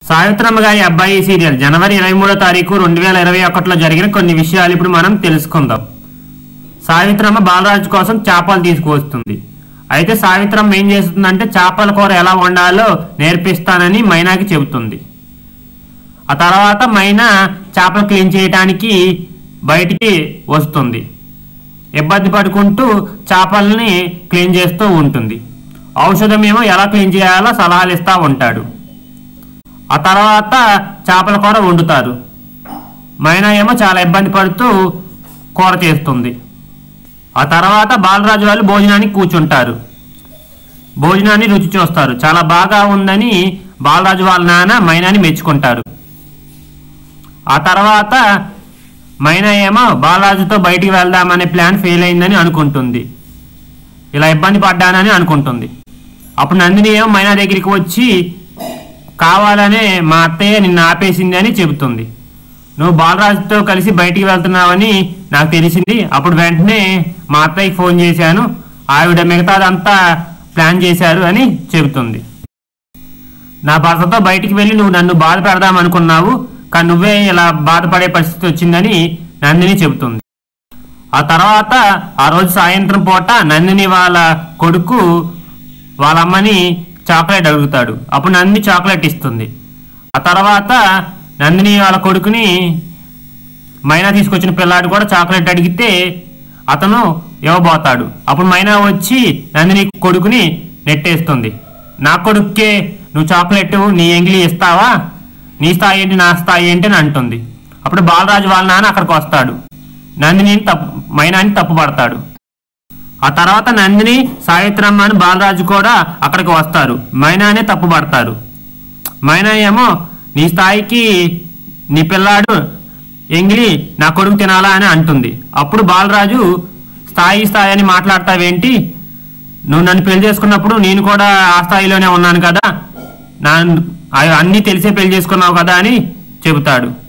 సావిత్రమ్మ గారి అబ్బాయి సీరియల్ జనవరి ఇరవై మూడో తారీఖు రెండు వేల ఇరవై ఒకటిలో జరిగిన కొన్ని విషయాలు ఇప్పుడు మనం తెలుసుకుందాం సావిత్రమ్మ బాలరాజు కోసం చేపలు తీసుకువస్తుంది అయితే సావిత్రమ్మ ఏం చేస్తుందంటే చేపల కూర ఎలా వండాలో నేర్పిస్తానని మైనాకి చెబుతుంది ఆ తర్వాత మైనా చేపలు క్లీన్ చేయడానికి బయటికి వస్తుంది ఇబ్బంది పడుకుంటూ చేపల్ని క్లీన్ చేస్తూ ఉంటుంది ఔషధం ఏమో ఎలా క్లీన్ చేయాలో సలహాలు ఇస్తూ ఉంటాడు ఆ తర్వాత చేపల కూర వండుతారు మైనా ఏమో చాలా ఇబ్బంది పడుతూ కూర చేస్తుంది ఆ తర్వాత బాలరాజు వాళ్ళు భోజనానికి కూర్చుంటారు భోజనాన్ని రుచి చూస్తారు చాలా బాగా ఉందని బాలరాజు వాళ్ళ నాన్న మైనాని మెచ్చుకుంటారు ఆ తర్వాత మైనా ఏమో బాలరాజుతో బయటికి వెళ్దామనే ప్లాన్ ఫెయిల్ అయిందని అనుకుంటుంది ఇలా ఇబ్బంది పడ్డానని అనుకుంటుంది అప్పుడు నందిని ఏమో మైనా దగ్గరికి వచ్చి కావాలనే మా అత్తయ్య నిన్ను ఆపేసింది అని చెబుతుంది నువ్వు బాలరాజుతో కలిసి బయటికి వెళ్తున్నావని నాకు తెలిసింది అప్పుడు వెంటనే మా అత్తయ్యకి ఫోన్ చేశాను ఆవిడ మిగతాదంతా ప్లాన్ చేశారు అని చెబుతుంది నా భర్తతో బయటికి వెళ్ళి నువ్వు నన్ను బాధ పెడదాం అనుకున్నావు కానీ నువ్వే ఇలా బాధపడే పరిస్థితి వచ్చిందని నందిని చెబుతుంది ఆ తర్వాత ఆ రోజు సాయంత్రం పూట నందిని వాళ్ళ కొడుకు వాళ్ళ అమ్మని చాక్లెట్ అడుగుతాడు అప్పుడు నందిని చాక్లెట్ ఇస్తుంది ఆ తర్వాత నందిని వాళ్ళ కొడుకుని మైనా తీసుకొచ్చిన పిల్లాడు కూడా చాక్లెట్ అడిగితే అతను ఇవ్వబోతాడు అప్పుడు మైనా వచ్చి నందిని కొడుకుని నెట్టేస్తుంది నా కొడుక్కే నువ్వు చాక్లెట్ నీ ఎంగిలి ఇస్తావా నీ స్థాయి ఏంటి నా స్థాయి ఏంటి అని అంటుంది అప్పుడు బాలరాజు వాళ్ళ నాన్న అక్కడికి వస్తాడు నందిని తప్పు మైనాని తప్పుపడతాడు ఆ తర్వాత నందిని సావిత్రమ్మ అని బాలరాజు కూడా అక్కడికి వస్తారు మైనానే తప్పుపడతారు మైనా ఏమో నీ స్థాయికి నీ పిల్లాడు ఎంగిలి నా కొడుకు తినాలా అని అంటుంది అప్పుడు బాలరాజు స్థాయి స్థాయి అని మాట్లాడతావేంటి నువ్వు నన్ను పెళ్లి చేసుకున్నప్పుడు నేను కూడా ఆ స్థాయిలోనే ఉన్నాను కదా నా అవి అన్నీ తెలిసే పెళ్లి చేసుకున్నావు కదా అని చెబుతాడు